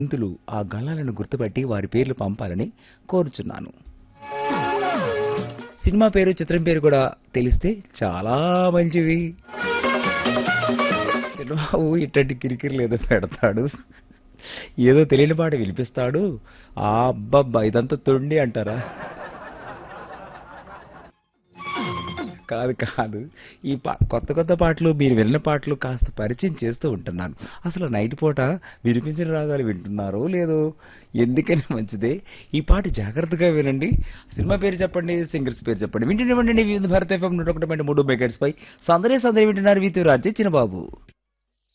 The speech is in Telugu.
ఇందులు ఆ గళ్ళాలను గుర్తుపట్టి వారి పేర్లు పంపాలని కోరుచున్నాను సినిమా పేరు చిత్రం పేరు కూడా తెలిస్తే చాలా మంచిది చిన్నబాబు ఇట్టంటి కిరికిరిలు ఏదో పెడతాడు ఏదో తెలియని పాట వినిపిస్తాడు ఆ అబ్బబ్బా ఇదంతా తొండి అంటారా కాదు కాదు ఈ పా కొత్త కొత్త పాటలు మీరు విన్న పాటలు కాస్త పరిచయం చేస్తూ ఉంటున్నాను అసలు నైట్ పూట వినిపించిన రాగాలు వింటున్నారో లేదో ఎందుకని మంచిదే ఈ పాట జాగ్రత్తగా వినండి సినిమా పేరు చెప్పండి సింగర్స్ పేరు చెప్పండి వింటుండీ వివిధ భారత ఎఫ్ఎం నూట ఒకటి పాయింట్ మూడు మెగాట్స్ పై సందరే సందరే వింటున్నారు వీతి రాజే చిన్నబాబు